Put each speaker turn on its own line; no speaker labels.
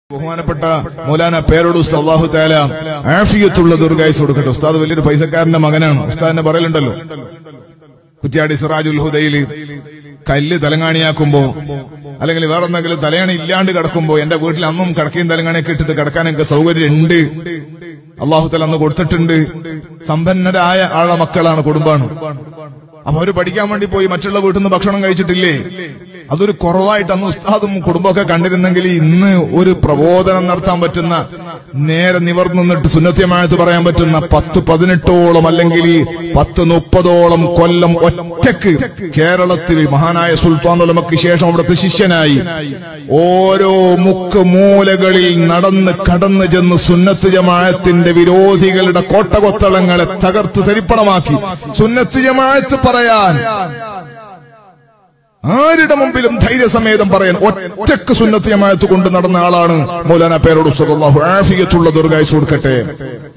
ബഹുമാനപ്പെട്ട മൗലാന പേരോട് ഉസ്താദ് അള്ളാഹു താല ആഫിയത്തുള്ള ദുർഗായുസ് കൊടുക്കട്ടെ ഉസ്താദ് വലിയൊരു പൈസക്കാരന്റെ മകനാണ് ഉസ്താദിനെ പറയലുണ്ടല്ലോ കുറ്റ്യാടി സിറാജുൽ ഹുദയില് കല്ല് തലങ്ങാണിയാക്കുമ്പോ അല്ലെങ്കിൽ വേറെ എന്തെങ്കിലും തലയണ ഇല്ലാണ്ട് കിടക്കുമ്പോ എന്റെ വീട്ടിൽ അന്നും കിടക്കയും തലങ്ങാണിയൊക്കെ ഇട്ടിട്ട് കിടക്കാൻ എനിക്ക് സൗകര്യം ഉണ്ട് അള്ളാഹുത്തല അന്ന് കൊടുത്തിട്ടുണ്ട് സമ്പന്നരായ ആളെ മക്കളാണ് കുടുംബാണ് അപ്പൊ അവര് പഠിക്കാൻ വേണ്ടി പോയി മറ്റുള്ള വീട്ടിൽ നിന്ന് ഭക്ഷണം കഴിച്ചിട്ടില്ലേ അതൊരു കുറവായിട്ട് അന്ന് ഉസ്താദും കുടുംബമൊക്കെ കണ്ടിരുന്നെങ്കിൽ ഇന്ന് ഒരു പ്രബോധനം നടത്താൻ പറ്റുന്ന നേരെ നിവർന്നു നിന്നിട്ട് സുന്നത്യമായത് പറയാൻ പറ്റുന്ന പത്ത് പതിനെട്ടോളം അല്ലെങ്കിൽ ഈ പത്ത് മുപ്പതോളം കൊല്ലം ഒറ്റക്ക് കേരളത്തിൽ മഹാനായ സുൽത്താൻ ഉലമക്ക് ശേഷം അവിടുത്തെ ശിഷ്യനായി ഓരോ മുക്ക് മൂലകളിൽ നടന്ന് കടന്നു ചെന്ന് സുന്നത്ത് ജമാഅത്തിന്റെ വിരോധികളുടെ കോട്ടകൊത്തളങ്ങളെ തകർത്ത് തരിപ്പണമാക്കി സുന്നത്ത് ജമാഅത്ത് പറയാൻ ആരുടെ മുമ്പിലും ധൈര്യസമേതം പറയാൻ ഒറ്റക്ക് സുന്നത്ത് ജമാഅത്ത് കൊണ്ട് നടന്ന ആളാണ് മൗലാന പേരോട് ഉസ്താദ് അല്ലാഹു ആഫിയത്തുള്ള ദുർഗായുസ് കൊടുക്കട്ടെ